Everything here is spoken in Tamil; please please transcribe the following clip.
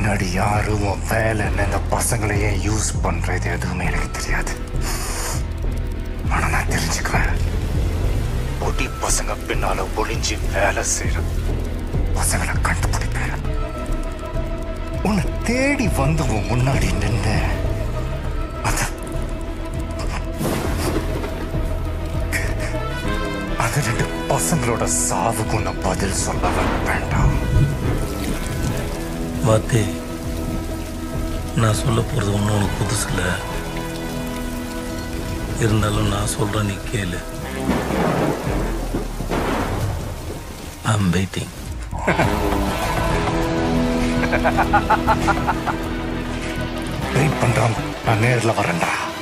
பின்னாடி யாரும் உன் வேலை இந்த பசங்களையே யூஸ் பண்றது எதுவுமே எனக்கு தெரியாது ஆனா நான் தெரிஞ்சுக்குவேன் பொடி பசங்க பின்னால ஒளிஞ்சு வேலை செய்யற பசங்களை கண்டுபிடிப்பேன் உன்னை தேடி வந்து உன் முன்னாடி நின்று அது அது ரெண்டு பசங்களோட சாவுக்கு நான் பதில் சொல்ல வேண்டாம் வாத்தி நான் சொல்ல போகிறது ஒன்றும் உனக்கு புதுசு இல்லை இருந்தாலும் நான் சொல்கிறேன் நீ கேளு ஐம் வெயிட்டிங் வெயிட் பண்றான் நான் நேர்ல வரேன்டா